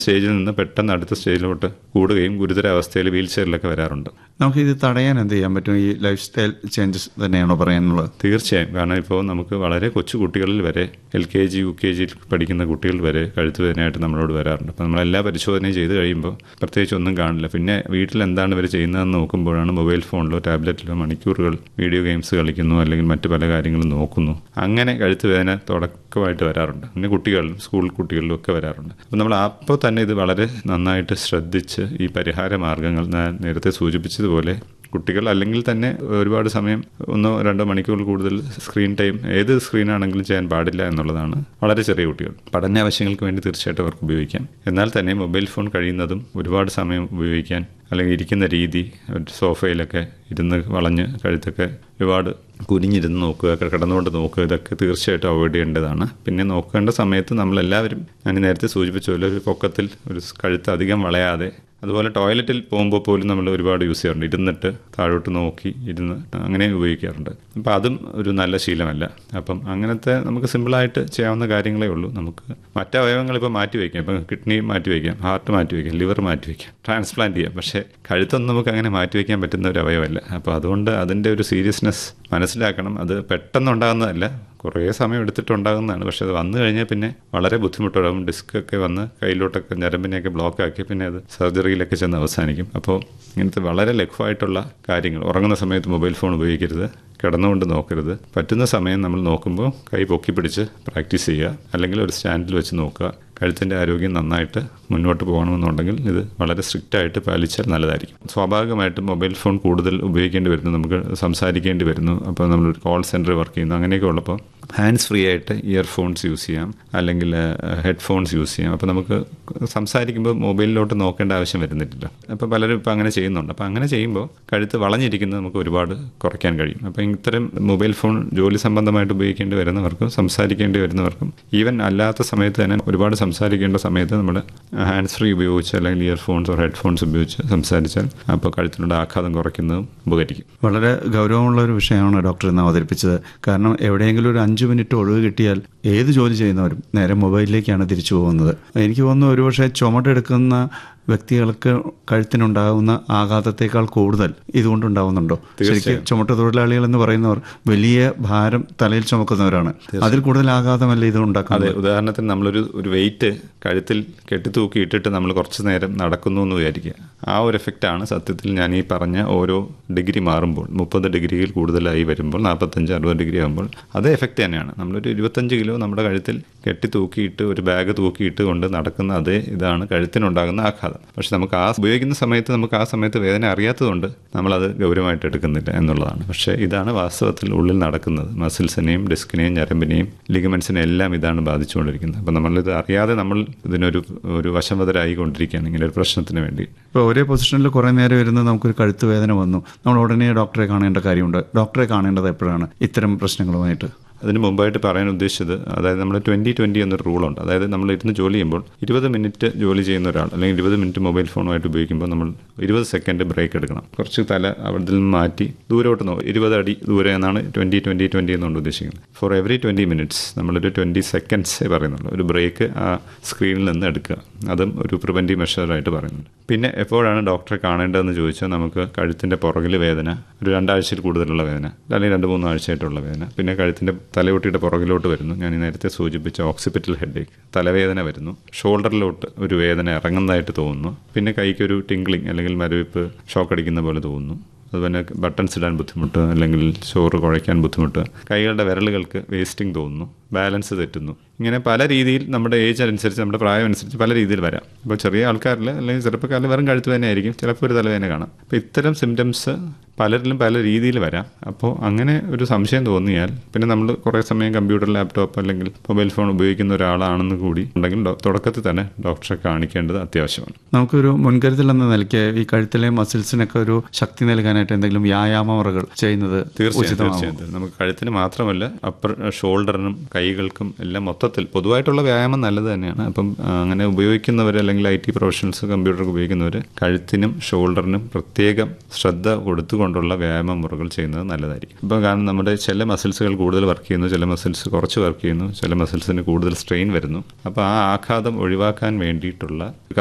സ്റ്റേജിൽ നിന്ന് പെട്ടെന്ന് അടുത്ത സ്റ്റേജിലോട്ട് കൂടുകയും ഗുരുതരാവസ്ഥയിൽ വീൽ ചെയറിലൊക്കെ വരാറുണ്ട് നമുക്ക് ഇത് തടയാൻ എന്ത് ചെയ്യാൻ പറ്റും ഈ ലൈഫ് സ്റ്റൈൽ ചേഞ്ചസ് തന്നെയാണോ പറയാനുള്ളത് തീർച്ചയായും കാരണം ഇപ്പോൾ നമുക്ക് വളരെ കൊച്ചു കുട്ടികളിൽ വരെ L K G U K ജിയിൽ പഠിക്കുന്ന കുട്ടികൾ വരെ കഴുത്ത് വേദനയായിട്ട് നമ്മളോട് വരാറുണ്ട് അപ്പോൾ നമ്മളെല്ലാ പരിശോധനയും ചെയ്ത് കഴിയുമ്പോൾ പ്രത്യേകിച്ച് ഒന്നും കാണില്ല പിന്നെ വീട്ടിൽ എന്താണ് ഇവർ ചെയ്യുന്നതെന്ന് നോക്കുമ്പോഴാണ് മൊബൈൽ ഫോണിലോ ടാബ്ലറ്റിലോ മണിക്കൂറുകൾ വീഡിയോ ഗെയിംസ് കളിക്കുന്നു അല്ലെങ്കിൽ മറ്റു പല കാര്യങ്ങളും നോക്കുന്നു അങ്ങനെ കഴുത്ത് വേദന തുടക്കമായിട്ട് വരാറുണ്ട് പിന്നെ കുട്ടികളിലും സ്കൂൾ കുട്ടികളിലും ഒക്കെ വരാറുണ്ട് അപ്പോൾ നമ്മൾ അപ്പോൾ തന്നെ ഇത് വളരെ നന്നായിട്ട് ശ്രദ്ധിച്ച് ഈ പരിഹാര മാർഗ്ഗങ്ങൾ ഞാൻ നേരത്തെ സൂചിപ്പിച്ചതുപോലെ കുട്ടികൾ അല്ലെങ്കിൽ തന്നെ ഒരുപാട് സമയം ഒന്നോ രണ്ടോ മണിക്കൂർ കൂടുതൽ സ്ക്രീൻ ടൈം ഏത് സ്ക്രീനാണെങ്കിലും ചെയ്യാൻ പാടില്ല എന്നുള്ളതാണ് വളരെ ചെറിയ കുട്ടികൾ പഠന ആവശ്യങ്ങൾക്ക് വേണ്ടി തീർച്ചയായിട്ടും അവർക്ക് ഉപയോഗിക്കാം എന്നാൽ തന്നെ മൊബൈൽ ഫോൺ കഴിയുന്നതും ഒരുപാട് സമയം ഉപയോഗിക്കാൻ അല്ലെങ്കിൽ ഇരിക്കുന്ന രീതി ഒരു സോഫയിലൊക്കെ ഇരുന്ന് വളഞ്ഞ് കഴുത്തൊക്കെ ഒരുപാട് കുനിഞ്ഞിരുന്ന് നോക്കുക കിടന്നുകൊണ്ട് നോക്കുക ഇതൊക്കെ തീർച്ചയായിട്ടും അവോയ്ഡ് ചെയ്യേണ്ടതാണ് പിന്നെ നോക്കേണ്ട സമയത്ത് നമ്മളെല്ലാവരും ഞാൻ നേരത്തെ സൂചിപ്പിച്ച പോലെ ഒരു പൊക്കത്തിൽ ഒരു കഴുത്ത് അധികം വളയാതെ അതുപോലെ ടോയ്ലറ്റിൽ പോകുമ്പോൾ പോലും നമ്മൾ ഒരുപാട് യൂസ് ചെയ്യാറുണ്ട് ഇരുന്നിട്ട് താഴോട്ട് നോക്കി ഇരുന്ന് അങ്ങനെ ഉപയോഗിക്കാറുണ്ട് അപ്പോൾ അതും ഒരു നല്ല ശീലമല്ല അപ്പം അങ്ങനത്തെ നമുക്ക് സിമ്പിളായിട്ട് ചെയ്യാവുന്ന കാര്യങ്ങളേ ഉള്ളൂ നമുക്ക് മറ്റ് അവയവങ്ങൾ ഇപ്പോൾ മാറ്റി വയ്ക്കാം ഇപ്പം കിഡ്നി മാറ്റി വയ്ക്കാം ഹാർട്ട് മാറ്റി വയ്ക്കാം ലിവർ മാറ്റി വയ്ക്കാം ട്രാൻസ്പ്ലാന്റ് ചെയ്യാം പക്ഷേ കഴുത്തൊന്നും നമുക്ക് അങ്ങനെ മാറ്റി വയ്ക്കാൻ പറ്റുന്ന ഒരു അവയവമല്ല അപ്പോൾ അതുകൊണ്ട് അതിൻ്റെ ഒരു സീരിയസ്നെസ് മനസ്സിലാക്കണം അത് പെട്ടെന്നുണ്ടാകുന്നതല്ല കുറേ സമയം എടുത്തിട്ടുണ്ടാകുന്നതാണ് പക്ഷെ അത് വന്നു കഴിഞ്ഞാൽ പിന്നെ വളരെ ബുദ്ധിമുട്ടുണ്ടാകും ഡിസ്ക് ഒക്കെ വന്ന് കയ്യിലോട്ടൊക്കെ ഞരമ്പിനെയൊക്കെ ബ്ലോക്ക് ആക്കി പിന്നെ അത് സർജറിയിലൊക്കെ ചെന്ന് അവസാനിക്കും അപ്പോൾ ഇങ്ങനത്തെ വളരെ ലഘുവായിട്ടുള്ള കാര്യങ്ങൾ ഉറങ്ങുന്ന സമയത്ത് മൊബൈൽ ഫോൺ ഉപയോഗിക്കരുത് കിടന്നുകൊണ്ട് നോക്കരുത് പറ്റുന്ന സമയം നമ്മൾ നോക്കുമ്പോൾ കൈ പൊക്കി പിടിച്ച് പ്രാക്ടീസ് ചെയ്യുക അല്ലെങ്കിൽ ഒരു സ്റ്റാൻഡിൽ വെച്ച് നോക്കുക കഴുത്തിൻ്റെ ആരോഗ്യം നന്നായിട്ട് മുന്നോട്ട് പോകണമെന്നുണ്ടെങ്കിൽ ഇത് വളരെ സ്ട്രിക്റ്റ് ആയിട്ട് പാലിച്ചാൽ നല്ലതായിരിക്കും സ്വാഭാവികമായിട്ടും മൊബൈൽ ഫോൺ കൂടുതൽ ഉപയോഗിക്കേണ്ടി വരുന്നു നമുക്ക് സംസാരിക്കേണ്ടി വരുന്നു അപ്പോൾ നമ്മൾ കോൾ സെൻറ്റർ വർക്ക് ചെയ്യുന്നു അങ്ങനെയൊക്കെ ഉള്ളപ്പോൾ ഹാൻഡ്സ് ഫ്രീ ആയിട്ട് ഇയർഫോൺസ് യൂസ് ചെയ്യാം അല്ലെങ്കിൽ ഹെഡ്ഫോൺസ് യൂസ് ചെയ്യാം അപ്പോൾ നമുക്ക് സംസാരിക്കുമ്പോൾ മൊബൈലിലോട്ട് നോക്കേണ്ട ആവശ്യം വരുന്നില്ല അപ്പോൾ പലരും ഇപ്പോൾ അങ്ങനെ ചെയ്യുന്നുണ്ട് അപ്പോൾ അങ്ങനെ ചെയ്യുമ്പോൾ കഴുത്ത് വളഞ്ഞിരിക്കുന്നത് നമുക്ക് ഒരുപാട് കുറയ്ക്കാൻ കഴിയും അപ്പോൾ ഇത്തരം മൊബൈൽ ഫോൺ ജോലി സംബന്ധമായിട്ട് ഉപയോഗിക്കേണ്ടി വരുന്നവർക്കും സംസാരിക്കേണ്ടി വരുന്നവർക്കും ഈവൻ അല്ലാത്ത സമയത്ത് തന്നെ ഒരുപാട് സംസാരിക്കേണ്ട സമയത്ത് നമ്മൾ ഹാൻഡ്സ് ഫ്രീ ഉപയോഗിച്ച് അല്ലെങ്കിൽ ഇയർഫോൺസ് ഓർ ഹെഡ്ഫോൺസ് ഉപയോഗിച്ച് സംസാരിച്ചാൽ അപ്പോൾ കഴുത്തിനുള്ള ആഘാതം കുറയ്ക്കുന്നതും ഉപകരിക്കും വളരെ ഗൗരവമുള്ള ഒരു വിഷയമാണ് ഡോക്ടർ ഇന്ന് അവതരിപ്പിച്ചത് കാരണം എവിടെയെങ്കിലും ഒരു അഞ്ച് മിനിറ്റ് ഒഴിവ് കിട്ടിയാൽ ഏത് ജോലി ചെയ്യുന്നവരും നേരെ മൊബൈലിലേക്കാണ് തിരിച്ചു പോകുന്നത് എനിക്ക് തോന്നുന്നു ഒരുപക്ഷെ ചുമടെടുക്കുന്ന വ്യക്തികൾക്ക് കഴുത്തിനുണ്ടാകുന്ന ആഘാതത്തേക്കാൾ കൂടുതൽ ഇതുകൊണ്ടുണ്ടാവുന്നുണ്ടോ ശരിക്കും ചുമട്ട് തൊഴിലാളികൾ എന്ന് പറയുന്നവർ വലിയ ഭാരം തലയിൽ ചുമക്കുന്നവരാണ് അതിൽ കൂടുതൽ ആഘാതമല്ല ഇത് ഉണ്ടാക്കുന്നത് അതെ ഉദാഹരണത്തിന് നമ്മളൊരു ഒരു വെയിറ്റ് കഴുത്തിൽ കെട്ടിത്തൂക്കി ഇട്ടിട്ട് നമ്മൾ കുറച്ച് നേരം നടക്കുന്നു എന്ന് വിചാരിക്കുക ആ ഒരു എഫക്റ്റാണ് സത്യത്തിൽ ഞാൻ ഈ പറഞ്ഞ ഓരോ ഡിഗ്രി മാറുമ്പോൾ മുപ്പത് ഡിഗ്രിയിൽ കൂടുതലായി വരുമ്പോൾ നാൽപ്പത്തഞ്ച് അറുപത് ഡിഗ്രി ആകുമ്പോൾ അത് എഫക്റ്റ് തന്നെയാണ് നമ്മളൊരു ഇരുപത്തഞ്ച് കിലോ നമ്മുടെ കഴുത്തിൽ കെട്ടി തൂക്കിയിട്ട് ഒരു ബാഗ് തൂക്കിയിട്ട് കൊണ്ട് നടക്കുന്ന അതേ ഇതാണ് കഴുത്തിനുണ്ടാകുന്ന ആഘാതം പക്ഷെ നമുക്ക് ആ ഉപയോഗിക്കുന്ന സമയത്ത് നമുക്ക് ആ സമയത്ത് വേദന അറിയാത്തതുകൊണ്ട് നമ്മളത് ഗൗരവമായിട്ട് എടുക്കുന്നില്ല എന്നുള്ളതാണ് പക്ഷേ ഇതാണ് വാസ്തവത്തിൽ ഉള്ളിൽ നടക്കുന്നത് മസിൽസിനെയും ഡിസ്കിനെയും ഞരമ്പിനെയും ലിഗമെൻസിനെയും എല്ലാം ഇതാണ് ബാധിച്ചുകൊണ്ടിരിക്കുന്നത് അപ്പം നമ്മളിത് അറിയാതെ നമ്മൾ ഇതിനൊരു ഒരു വശംവതരായി കൊണ്ടിരിക്കുകയാണ് ഇങ്ങനെ ഒരു പ്രശ്നത്തിന് വേണ്ടി ഇപ്പോൾ ഒരേ പൊസിഷനിൽ കുറേ നേരം ഇരുന്ന് നമുക്കൊരു കഴുത്ത് വേദന വന്നു നമ്മൾ ഉടനെ ഡോക്ടറെ കാണേണ്ട കാര്യമുണ്ട് ഡോക്ടറെ കാണേണ്ടത് എപ്പോഴാണ് ഇത്തരം പ്രശ്നങ്ങളുമായിട്ട് അതിന് മുമ്പായിട്ട് പറയാൻ ഉദ്ദേശിച്ചത് അതായത് നമ്മൾ ട്വൻറ്റി ട്വൻറ്റി എന്നൊരു റൂളുണ്ട് അതായത് നമ്മൾ ഇരുന്ന് ജോലി ചെയ്യുമ്പോൾ ഇരുപത് മിനിറ്റ് ജോലി ചെയ്യുന്ന ഒരാൾ അല്ലെങ്കിൽ ഇരുപത് മിനിറ്റ് മൊബൈൽ ഫോണുമായിട്ട് ഉപയോഗിക്കുമ്പോൾ നമ്മൾ ഇരുപത് സെക്കൻഡ് ബ്രേക്ക് എടുക്കണം കുറച്ച് തല അവിടെ നിന്ന് മാറ്റി ദൂരോട്ട് നോക്കും ഇരുപത് അടി ദൂരെ എന്നാണ് ട്വൻറ്റി ട്വൻറ്റി ട്വൻറ്റി എന്നുകൊണ്ട് ഉദ്ദേശിക്കുന്നത് ഫോർ എവറി ട്വൻറ്റി മിനിറ്റ്സ് നമ്മളൊരു ട്വൻറ്റി സെക്കൻഡ്സേ പറയുന്നുള്ളൂ ഒരു ബ്രേക്ക് ആ സ്ക്രീനിൽ നിന്ന് എടുക്കുക അതും ഒരു പ്രിവൻറ്റീവ് മെഷറായിട്ട് പറയുന്നുണ്ട് പിന്നെ എപ്പോഴാണ് ഡോക്ടറെ കാണേണ്ടതെന്ന് ചോദിച്ചാൽ നമുക്ക് കഴുത്തിൻ്റെ പുറകിൽ വേദന ഒരു രണ്ടാഴ്ചയിൽ കൂടുതലുള്ള വേദന അല്ലെങ്കിൽ രണ്ട് മൂന്ന് ആഴ്ചയായിട്ടുള്ള വേദന പിന്നെ കഴുത്തിൻ്റെ തലയൊട്ടിയുടെ പുറകിലോട്ട് വരുന്നു ഞാൻ ഈ നേരത്തെ സൂചിപ്പിച്ച ഓക്സിപിറ്റൽ ഹെഡേക്ക് തലവേദന വരുന്നു ഷോൾഡറിലോട്ട് ഒരു വേദന ഇറങ്ങുന്നതായിട്ട് തോന്നുന്നു പിന്നെ കൈക്കൊരു ടിംഗ്ലിംഗ് അല്ലെങ്കിൽ മരവിപ്പ് ഷോക്ക് അടിക്കുന്ന പോലെ തോന്നുന്നു അതുപോലെ ബട്ടൺസ് ഇടാൻ ബുദ്ധിമുട്ട് അല്ലെങ്കിൽ ചോറ് കുഴയ്ക്കാൻ ബുദ്ധിമുട്ട് കൈകളുടെ വിരലുകൾക്ക് വേസ്റ്റിംഗ് തോന്നുന്നു ബാലൻസ് തെറ്റുന്നു ഇങ്ങനെ പല രീതിയിൽ നമ്മുടെ ഏജ് അനുസരിച്ച് നമ്മുടെ പ്രായം അനുസരിച്ച് പല രീതിയിൽ വരാം ഇപ്പോൾ ചെറിയ ആൾക്കാരിൽ അല്ലെങ്കിൽ ചെറുപ്പക്കാരിൽ വെറും കഴുത്ത് തന്നെ ആയിരിക്കും ചിലപ്പോൾ ഒരു തലവേദന കാണാം അപ്പോൾ ഇത്തരം സിംറ്റംസ് പലരിലും പല രീതിയിൽ വരാം അപ്പോൾ അങ്ങനെ ഒരു സംശയം തോന്നിയാൽ പിന്നെ നമ്മൾ കുറേ സമയം കമ്പ്യൂട്ടർ ലാപ്ടോപ്പ് അല്ലെങ്കിൽ മൊബൈൽ ഫോൺ ഉപയോഗിക്കുന്ന ഒരാളാണെന്ന് കൂടി ഉണ്ടെങ്കിൽ ഡോ- തുടക്കത്തിൽ തന്നെ ഡോക്ടറെ കാണിക്കേണ്ടത് അത്യാവശ്യമാണ് നമുക്കൊരു മുൻകരുതൽ എന്ന നിലയ്ക്ക് ഈ കഴുത്തിലെ മസിൽസിനൊക്കെ ഒരു ശക്തി നൽകാനായിട്ട് എന്തെങ്കിലും വ്യായാമ മുറകൾ ചെയ്യുന്നത് തീർച്ചയായും ഉചിതമാകും തീർച്ചയായും നമുക്ക് കഴുത്തിന് മാത്രമല്ല അപ്പർ ഷോൾഡറിനും കൈ കൈകൾക്കും എല്ലാം മൊത്തത്തിൽ പൊതുവായിട്ടുള്ള വ്യായാമം നല്ലത് തന്നെയാണ് അപ്പം ആ, അങ്ങനെ ഉപയോഗിക്കുന്നവർ അല്ലെങ്കിൽ ഐ ടി പ്രൊഫഷണൽസ് കമ്പ്യൂട്ടർ ഉപയോഗിക്കുന്നവർ കഴുത്തിനും ഷോൾഡറിനും പ്രത്യേകം ശ്രദ്ധ കൊടുത്തുകൊണ്ടുള്ള വ്യായാമ മുറകൾ ചെയ്യുന്നത് നല്ലതായിരിക്കും ഇപ്പം കാരണം നമ്മുടെ ചില മസിൽസുകൾ കൂടുതൽ വർക്ക് ചെയ്യുന്നു ചില മസിൽസ് കുറച്ച് വർക്ക് ചെയ്യുന്നു ചില മസിൽസിന് കൂടുതൽ സ്ട്രെയിൻ വരുന്നു അപ്പോൾ ആ ആഘാതം ഒഴിവാക്കാൻ വേണ്ടിയിട്ടുള്ള